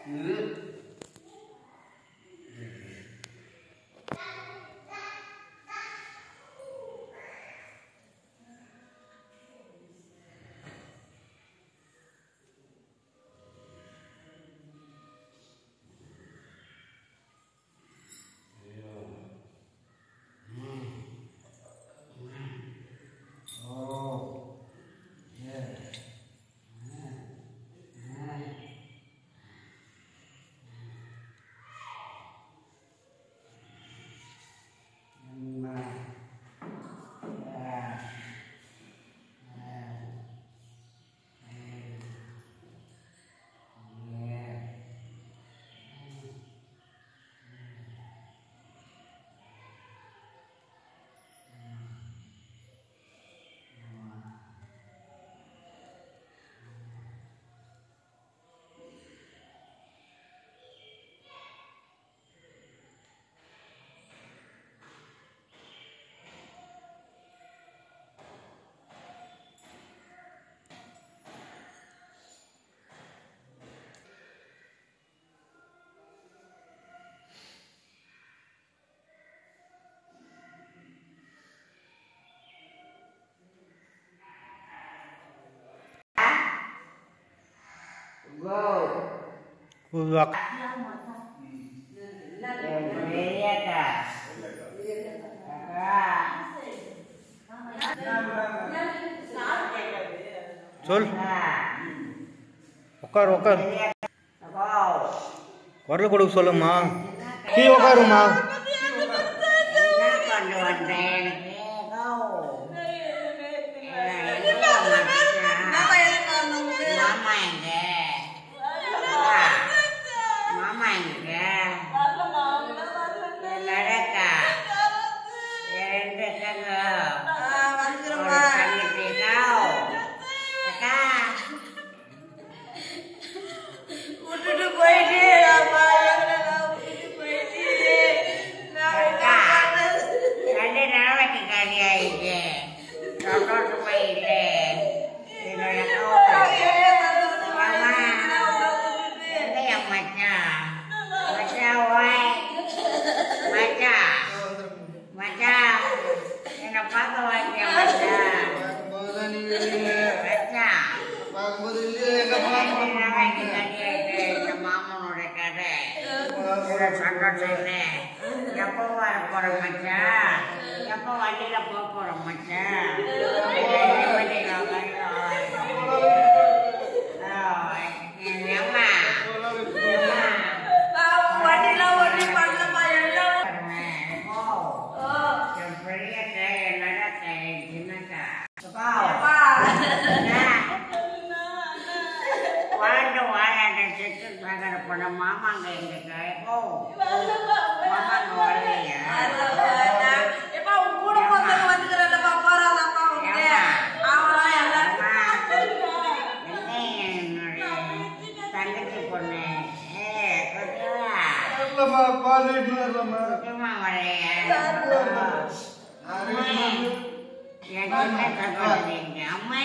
Uwak. சொல் உட்கார் உட்கார் குரல் கொடுக்க சொல்லுமா கீ உட்காருமா கொண்டு வந்தேன் மாமா எங்க மாமா எங்க நடக்கா ரெண்டு கங்க விட்டுட்டு போயிட்டு அம்மா எங்களை விட்டுட்டு போயிட்டு நான் என்ன பண்றது? ரெண்டு நாளைக்கு காலியாயிட்டு சந்தோஷமா இல்லை என்னோட ஐயோ, சந்தோஷமா மாமா இருக்கு. நான் உன்னை விட்டுட்டு. எங்கயா மச்சான் மச்சான் ஓய் மச்சான் மச்சான் என்னை பார்க்க வாங்கிய மச்சான் மச்சான் ரெண்டு நாளைக்கு காலியாயிட்டு இந்த மாமனோட கதை ஒரு சந்தோஷம் இல்லை எப்போ வர போற மச்சான் எப்போ வண்டியில போக போற மச்சான் வண்டியில அம்மா அம்மா நான் உன் வண்டிலாம் ஓட்டி பண்ணலம்மா, எல்லாம் ஓ, அப்பா. மாமாங்க எங்க மாமாங்க வரலையா நான் எப்பா, உன் கூட பசங்க வந்துக்கிறேன்லப்பா, போறாதாப்பா உனக்கு? அவங்களாம் எல்லாரும் தங்கச்சி பொண்ணு ஏ கொஞ்சமா கொஞ்சமா வரையா என் சின்ன சகோதரிங்க அம்மா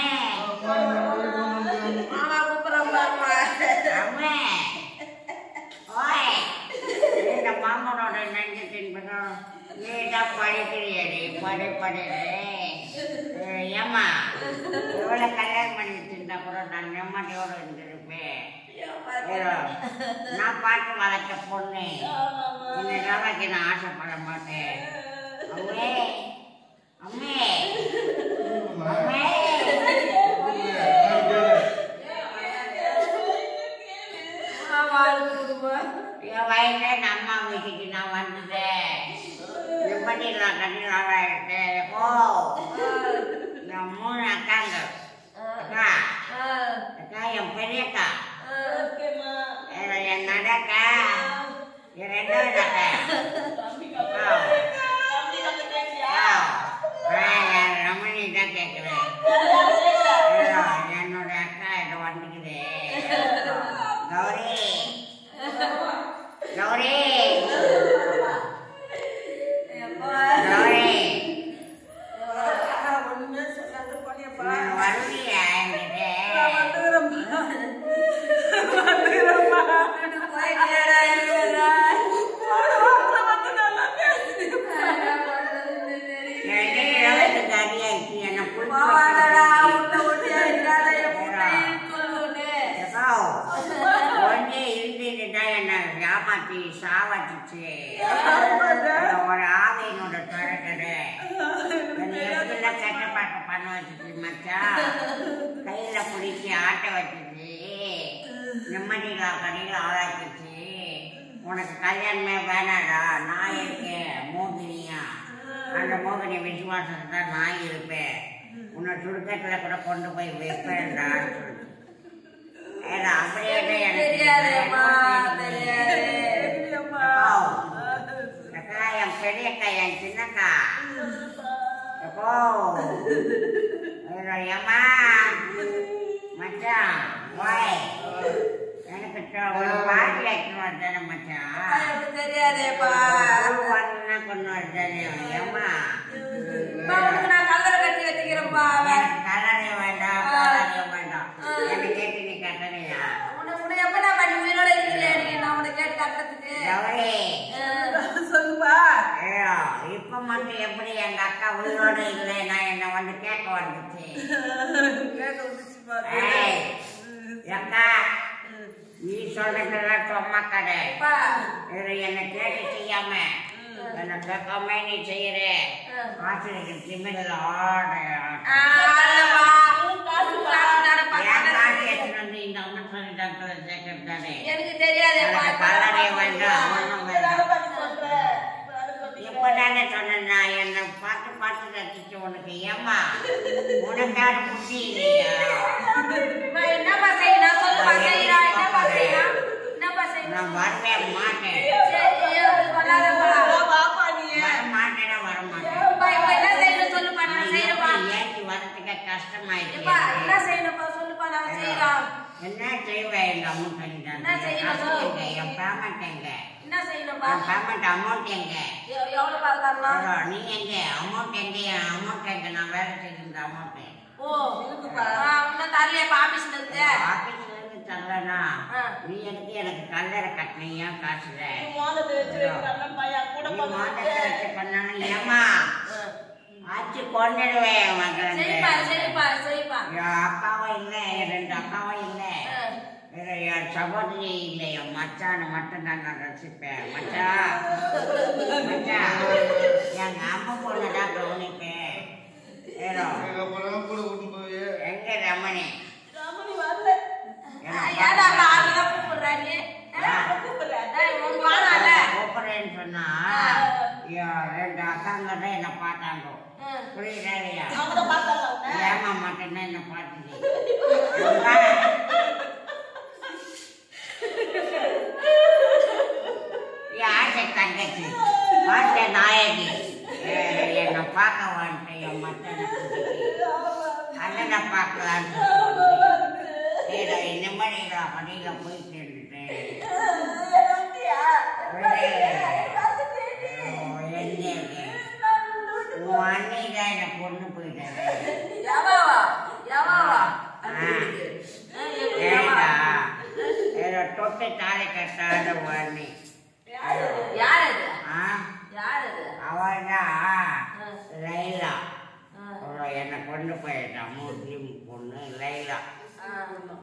மாமா கூப்பிடுறான் பாரும்மா. அம்மா ஓய் இந்த மாமனோட நஞ்சு தின்பதும் நீட்டா படிக்கிறியடி படி படிடு ஏம்மா எவ்வளோ கல்யாணம் பண்ணி வச்சிருந்தா கூட நான் நிம்மதியோடு இருந்திருப்பேன் ஏதோ, நான் பார்த்து வளர்த்த பொண்ணு இந்த நாளைக்கு நான் ஆசைப்பட மாட்டேன் அம்மே அம்மே அம்மே மாமா இருக்குதும்மா. என் வயசுல என் அம்மா வீட்டுக்கு நான் வந்துட்டேன் எப்படி நான் கட்டி நாளாயிட்டேன் ஓ நான் மூணு அக்காங்க அக்கா ஆ, அக்கா என் பெரிய அக்கா ஆ, ஓகேம்மா. என் என் நடக்கா என் ரெண்டாவது அக்கா ஆ. தம்பி வந்து கேட்டியா? ஆ, என் ரமணி தான் கேட்குறேன் என்னோட அக்கா இதை வந்துக்குது கௌரி கௌரி எப்பா? கௌரி ஏமாத்தி சாவடிச்சு ஒரு ஆவியினோட தொடர்கடு என்னை எப்படிலாம் கெட்ட பழக்கம் பண்ண வச்சுச்சு மச்சான் கையில பிடிச்சி ஆட்ட வச்சுச்சு நிம்மதியில கடையில் ஆளாக்கிச்சு உனக்கு கல்யாணமே வேணாடா நான் இருக்கேன் மோகினியா அந்த மோகினி விசுவாசத்தை தான் நான் இருப்பேன் உன்னை சுடுக்கட்டில் கூட கொண்டு போய் வைப்பேன்டான்னு சொல்லிச்சு ஏன்னா அப்படியே எனக்கு தெரியாதேம்மா தெரியாது அக்கா என் பெரியக்கா என் சின்னக்கா எப்போ ஏம்மா மச்சான் வாய் எனக்கு சொ- ஒரு பாட்டி எடுத்துன்னு வந்தானே மச்சான் எனக்கு தெரியாதேப்பா ஒரு வாரம்னா கொண்டு வந்தானே ஏம்மா அம்மா, உனக்கு நான் கல்லறை கட்டி வச்சுக்கிறேன்ப்பா எனக்கு கலரே வேண்டாம் கலரே வேண்டாம் என்ன கேட்டு நீ கட்டணையா உன்னை உன்னை எப்ப நான் பண்ணி உயிரோட இருக்கிறியா நீ நான் உன்னை கேட்டு கட்டுறதுக்கு கௌரி சொல்லுப்பா ஐயோ, இப்ப மட்டும் எப்படி எங்க அக்கா உயிரோட இல்லை நான் என்ன வந்து கேட்க வந்துச்சு கேட்டு விட்டுச்சுப்பா ஏய், அக்கா நீ சொல்றதெல்லாம் சும்மா கடை அப்பா இது என்ன கேட்டு செய்யாம என்ன கேட்காம நீ செய்யற காசு திமிரில் ஆட ஆளப்பா காசு காசு தானப்பா ஏன் காசு எடுத்துட்டு வந்து இந்த அம்மன் சொல்லி டாக்டர் சேர்க்கறது தானே எனக்கு தெரியாதேப்பா எனக்கு கல்லறை வேண்டாம் ஒண்ணும் வேண்டாம் இப்பதானே சொன்னேன் நான் என்னை பார்த்து பார்த்து ரசிச்சு உனக்கு ஏமா உனக்கான புத்தி இல்லையா அம்மா, என்னப்பா செய்யணும் சொல்லுப்பா செய்யணும் என்னப்பா செய்யணும் என்னப்பா செய்யணும் நான் வரவே மாட்டேன் சரி சொல்லாதப்பா வர மாட்டேன்னா வர மாட்டேன் அப்பா, இப்ப என்ன செய்யணும் சொல்லுப்பா நான் செய்யறப்பா ஏற்றி வரதுக்கு கஷ்டமாயிடுச்சு எப்பா என்ன செய்யணும்ப்பா சொல்லுப்பா நான் செய்யறோம் என்ன செய்வேன் எங்க அமௌண்ட் என்ன செய்யணும் சொல்லு. எங்க என் பேமெண்ட் எங்க என்ன செய்யணும்ப்பா என் பேமெண்ட் அமௌண்ட் எங்க எவ்- எவ்வளவு பால் தரணும் அப்புறம் நீ எங்க அமௌண்ட் எங்க என் அமௌண்ட் எங்க நான் வேலை செய்திருந்த அமௌண்ட் ஓ ஆ, இன்னும் தரலையாப்பா ஆபீஸ்ல இருந்து ஆபீஸ்ல இருந்து தரலனா ஆ. நீ எனக்கு எனக்கு கல்லறை கட்டினியா காசுல நீ மாதத்தை வச்சு பண்ணாலும் ஏமா ஆச்சு கொண்டுடுவேன் சரிப்பா மகன் சரிப்பா சரிப்பா என் அக்காவும் இல்லை என் ரெண்டு அக்காவும் இல்லை ஆ. வேற என் சகோதரி இல்லை என் மச்சானை மட்டும் தான் நான் ரசிப்பேன் மச்சான் மச்சான் எங்க அம்மா பொண்ணு தான் கவனிப்பேன் ஏதோ எங்க ரமணி ஆ, ஏன்டா அப்ப ஆளுதான் கூப்பிடுறாங்க டேய், உன் பாடால கூப்பிடுறேன்னு சொன்னா என் ரெண்டு அக்காங்க தான் என்ன பார்த்தாங்க புரியுதா இல்லையா ஏமா மட்டும்தான் என்ன பார்த்துச்சு யாரு தங்கச்சி பார்த்த நாயகி ஏ, என்னை பார்க்க வந்துட்டு என் மச்சனை கூட்டிட்டு அண்ணனை பார்க்கலான்னு ஏதோ இந்த மாதிரி நான் பணியில் போய் சேர்ந்துட்டேன் உன் அண்ணி தான் என்னை பொண்ணு போயிட்டாங்க எவாவா எவாவா ஆ. ஏடா ஏதோ தொட்டு தாலி கட்டாத உன் அண்ணி யார் அது ஆ யார் அது அவள் தான் லைலா ஆ. அவளை என்னை கொண்டு போயிட்டான் முஸ்லீம் பொண்ணு லைலா ஆ.